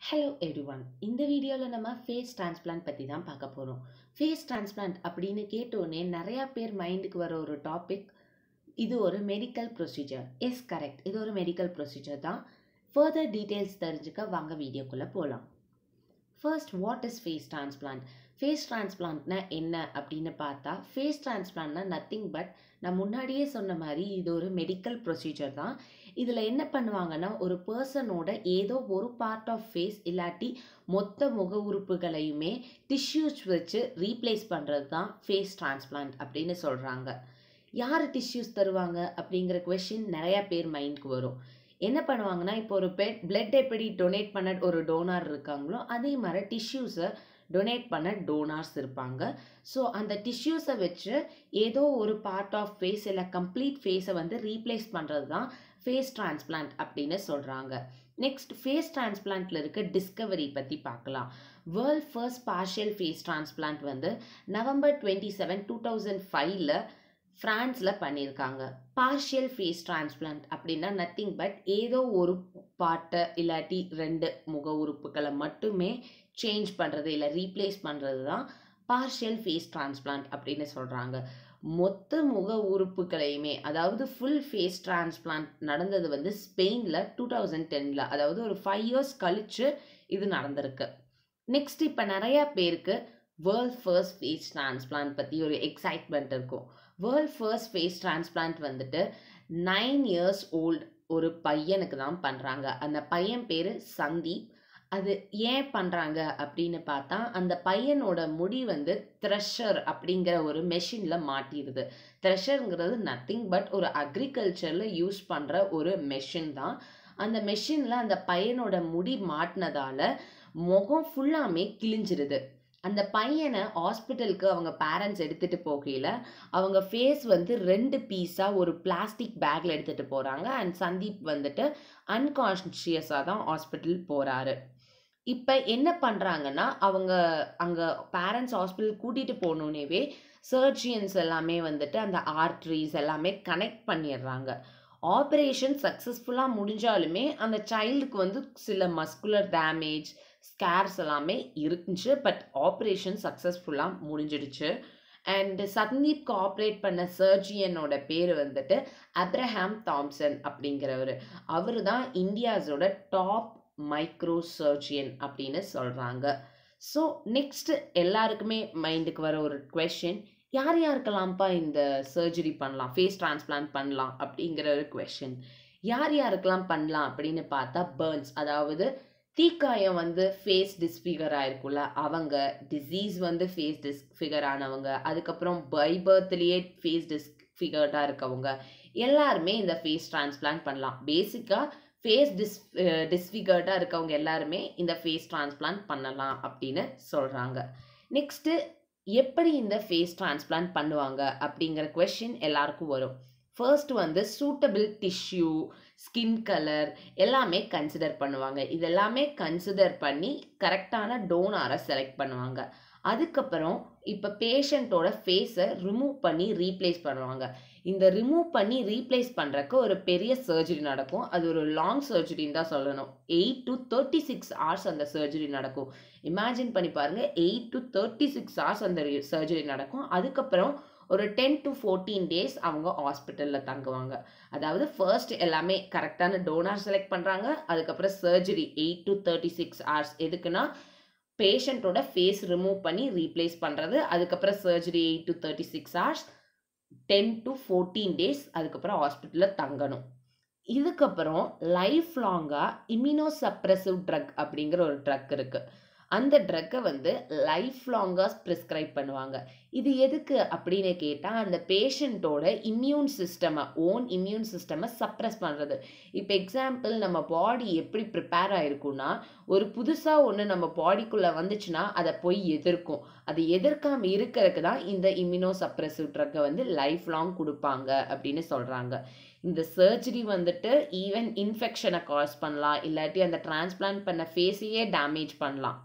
Hello everyone இந்த வீடியோவில் நம்ம ஃபேஸ் டிரான்ஸ்பிளான்ட் பற்றி தான் பார்க்க போகிறோம் ஃபேஸ் டிரான்ஸ்பிளான்ட் அப்படின்னு கேட்டோடனே நிறையா பேர் மைண்டுக்கு வர ஒரு டாபிக் இது ஒரு மெடிக்கல் ப்ரொசீஜர் எஸ் கரெக்ட் இது ஒரு மெடிக்கல் ப்ரொசீஜர் தான் ஃபர்தர் டீட்டெயில்ஸ் தெரிஞ்சுக்க வாங்க வீடியோக்குள்ளே போகலாம் first what is face transplant face டிரான்ஸ்பிளான்ட்னா என்ன அப்படின்னு பார்த்தா ஃபேஸ் டிரான்ஸ்பிளான்ட்னா நத்திங் பட் நான் முன்னாடியே சொன்ன மாதிரி இது ஒரு மெடிக்கல் ப்ரொசீஜர் தான் இதில் என்ன பண்ணுவாங்கன்னா ஒரு பர்சனோட ஏதோ ஒரு பார்ட் ஆஃப் ஃபேஸ் இல்லாட்டி மொத்த முக உறுப்புகளையுமே டிஷ்யூஸ் வச்சு ரீப்ளேஸ் பண்ணுறது தான் ஃபேஸ் டிரான்ஸ்பிளான்ட் அப்படின்னு சொல்கிறாங்க யார் டிஷ்யூஸ் தருவாங்க அப்படிங்கிற கொஷின் நிறையா பேர் மைண்டுக்கு வரும் என்ன பண்ணுவாங்கன்னா இப்போ ஒரு பெட் பிளட் எப்படி டொனேட் பண்ண ஒரு டோனார் இருக்காங்களோ அதே மாதிரி டிஷ்யூஸை டொனேட் பண்ண டோனார்ஸ் இருப்பாங்க ஸோ அந்த டிஷ்யூஸை வச்சு ஏதோ ஒரு பார்ட் ஆஃப் ஃபேஸ் இல்லை கம்ப்ளீட் ஃபேஸை வந்து ரீப்ளேஸ் பண்ணுறது தான் ஃபேஸ் டிரான்ஸ்பிளான்ட் அப்படின்னு சொல்கிறாங்க நெக்ஸ்ட் ஃபேஸ் டிரான்ஸ்பிளான்ட்டில் இருக்க டிஸ்கவரி பற்றி பார்க்கலாம் world first partial face transplant வந்து November twenty seven two thousand ஃபைவ்ல ஃப்ரான்ஸில் பண்ணியிருக்காங்க பார்ஷியல் ஃபேஸ் டிரான்ஸ்பிளான்ட் அப்படின்னா நத்திங் பட் ஏதோ ஒரு பாட்டை இல்லாட்டி ரெண்டு முக உறுப்புகளை மட்டுமே சேஞ்ச் பண்ணுறது இல்லை ரீப்ளேஸ் பண்ணுறது தான் பார்ஷியல் ஃபேஸ் டிரான்ஸ்பிளான்ட் அப்படின்னு சொல்கிறாங்க மொத்த முக உறுப்புகளையுமே அதாவது ஃபுல் ஃபேஸ் டிரான்ஸ்பிளான்ட் நடந்தது வந்து ஸ்பெயினில் டூ தௌசண்ட் டெனில் அதாவது ஒரு ஃபைவ் இயர்ஸ் கழித்து இது நடந்திருக்கு நெக்ஸ்ட் இப்போ நிறையா பேருக்கு வேர்ல்ட் ஃபர்ஸ்ட் ஃபேஸ் டிரான்ஸ்பிளான்ட் பற்றி ஒரு எக்ஸைட்மெண்ட் இருக்கும் வேர்ல்ட் ஃபர்ஸ்ட் ஃபேஸ் டிரான்ஸ்பிளான்ட் வந்துட்டு நைன் இயர்ஸ் ஓல்டு ஒரு பையனுக்கு தான் பண்ணுறாங்க அந்த பையன் பேர் சந்தீப் அது ஏன் பண்ணுறாங்க அப்படின்னு பார்த்தா அந்த பையனோட முடி வந்து த்ரெஷர் அப்படிங்கிற ஒரு மெஷினில் மாட்டிடுது த்ரெஷருங்கிறது நத்திங் பட் ஒரு அக்ரிகல்ச்சரில் யூஸ் பண்ணுற ஒரு மெஷின் தான் அந்த மெஷினில் அந்த பையனோட முடி மாட்டினதால முகம் ஃபுல்லாமே கிழிஞ்சிருது அந்த பையனை ஹாஸ்பிட்டலுக்கு அவங்க பேரண்ட்ஸ் எடுத்துகிட்டு போகையில் அவங்க ஃபேஸ் வந்து ரெண்டு பீஸாக ஒரு பிளாஸ்டிக் பேக்கில் எடுத்துகிட்டு போகிறாங்க அண்ட் சந்தீப் வந்துட்டு அன்கான்ஷியஸாக தான் ஹாஸ்பிட்டல் போகிறாரு இப்போ என்ன பண்ணுறாங்கன்னா அவங்க அங்கே பேரண்ட்ஸ் ஹாஸ்பிட்டல் கூட்டிகிட்டு போகணுன்னேவே சர்ஜியன்ஸ் எல்லாமே வந்துட்டு அந்த ஆர்ட்ரிஸ் எல்லாமே கனெக்ட் பண்ணிடுறாங்க ஆப்ரேஷன் சக்ஸஸ்ஃபுல்லாக முடிஞ்சாலுமே அந்த சைல்டுக்கு வந்து சில மஸ்குலர் டேமேஜ் ஸ்கேர்ஸ் எல்லாமே இருந்துச்சு பட் ஆப்ரேஷன் சக்ஸஸ்ஃபுல்லாக முடிஞ்சிடுச்சு அண்ட் சந்தீப்க்கு ஆப்ரேட் பண்ண சர்ஜியனோட பேர் வந்துட்டு அப்ரஹாம் தாம்சன் அப்படிங்கிறவர் அவர் தான் இந்தியாஸோட டாப் மைக்ரோ சர்ஜியன் அப்படின்னு சொல்கிறாங்க ஸோ நெக்ஸ்ட் எல்லாருக்குமே மைண்டுக்கு வர ஒரு கொஷின் யார் யாருக்கெல்லாம்ப்பா இந்த சர்ஜரி பண்ணலாம் ஃபேஸ் டிரான்ஸ்பிளான்ட் பண்ணலாம் அப்படிங்கிற ஒரு கொஷின் யார் யாருக்கெல்லாம் பண்ணலாம் அப்படின்னு பார்த்தா பேர்ன்ஸ் அதாவது தீக்காயம் வந்து ஃபேஸ் டிஸ்ஃபிகர் ஆயிருக்குல்ல அவங்க டிசீஸ் வந்து ஃபேஸ் டிஸ்ஃபிகர் ஆனவங்க அதுக்கப்புறம் பை பர்த்லேயே ஃபேஸ் டிஸ்ஃபிகர்டாக இருக்கவங்க எல்லாருமே இந்த ஃபேஸ் டிரான்ஸ்பிளான்ட் பண்ணலாம் பேசிக்காக ஃபேஸ் டிஸ் டிஸ்ஃபிகர்டாக இருக்கவங்க எல்லாருமே இந்த ஃபேஸ் டிரான்ஸ்பிளான்ட் பண்ணலாம் அப்படின்னு சொல்கிறாங்க நெக்ஸ்ட்டு எப்படி இந்த ஃபேஸ் டிரான்ஸ்பிளான்ட் பண்ணுவாங்க அப்படிங்கிற கொஷின் எல்லாருக்கும் வரும் ஃபர்ஸ்ட் வந்து சூட்டபிள் டிஷ்யூ ஸ்கின் கலர் எல்லாமே கன்சிடர் பண்ணுவாங்க இது எல்லாமே கன்சிடர் பண்ணி கரெக்டான டோனாரை செலக்ட் பண்ணுவாங்க அதுக்கப்புறம் இப்போ பேஷண்ட்டோட ஃபேஸை ரிமூவ் பண்ணி ரீப்ளேஸ் பண்ணுவாங்க இந்த ரிமூவ் பண்ணி ரீப்ளேஸ் பண்ணுறக்கு ஒரு பெரிய சர்ஜரி நடக்கும் அது ஒரு லாங் சர்ஜரின்னு தான் சொல்லணும் eight to thirty six hours அந்த சர்ஜரி நடக்கும் இமேஜின் பண்ணி பாருங்கள் eight to thirty six hours அந்த சர்ஜரி நடக்கும் அதுக்கப்புறம் ஒரு டென் டு ஃபோர்டீன் டேஸ் அவங்க ஹாஸ்பிட்டலில் தங்குவாங்க அதாவது ஃபர்ஸ்ட் எல்லாமே கரெக்டான டோனார் செலக்ட் பண்ணுறாங்க அதுக்கப்புறம் surgery eight to thirty six hours எதுக்குன்னா பேஷண்ட்டோட ஃபேஸ் ரிமூவ் பண்ணி ரீப்ளேஸ் பண்ணுறது அதுக்கப்புறம் surgery eight to thirty six hours ten to fourteen days அதுக்கப்புறம் ஹாஸ்பிட்டலில் தங்கணும் இதுக்கப்புறம் லைஃப் லாங்காக இம்யூனோசப்ரெசிவ் ட்ரக் அப்படிங்கிற ஒரு ட்ரக் இருக்குது அந்த ட்ரக்கை வந்து லைஃப் லாங்காக ப்ரிஸ்கிரைப் பண்ணுவாங்க இது எதுக்கு அப்படின்னு கேட்டால் அந்த பேஷண்ட்டோட இம்யூன் சிஸ்டமை ஓன் இம்யூன் சிஸ்டமை சப்ரஸ் பண்ணுறது இப்போ எக்ஸாம்பிள் நம்ம பாடி எப்படி ப்ரிப்பேர் ஆகிருக்குன்னா ஒரு புதுசாக ஒன்று நம்ம பாடிக்குள்ளே வந்துச்சுன்னா அதை போய் எதிர்க்கும் அது எதிர்க்காமல் இருக்கிறதுக்கு தான் இந்த இம்யூனோ சப்ரெசிவ் ட்ரக்கை வந்து லைஃப் லாங் கொடுப்பாங்க அப்படின்னு சொல்கிறாங்க இந்த சர்ஜரி வந்துட்டு ஈவன் இன்ஃபெக்ஷனை காஸ் பண்ணலாம் இல்லாட்டி அந்த டிரான்ஸ்பிளான்ட் பண்ண ஃபேஸையே டேமேஜ் பண்ணலாம்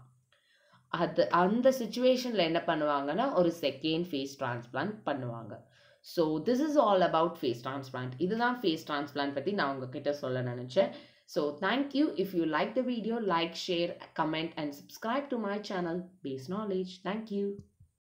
அது அந்த சுச்சுவேஷனில் என்ன பண்ணுவாங்கன்னா ஒரு செகண்ட் ஃபேஸ் டிரான்ஸ்பிளான்ட் பண்ணுவாங்க so this is all about face transplant இதுதான் ஃபேஸ் டிரான்ஸ்பிளான்ட் பற்றி நான் உங்ககிட்ட சொல்ல நினச்சேன் So thank you. If you like the video, like, share, comment and subscribe to my channel Base Knowledge. Thank you.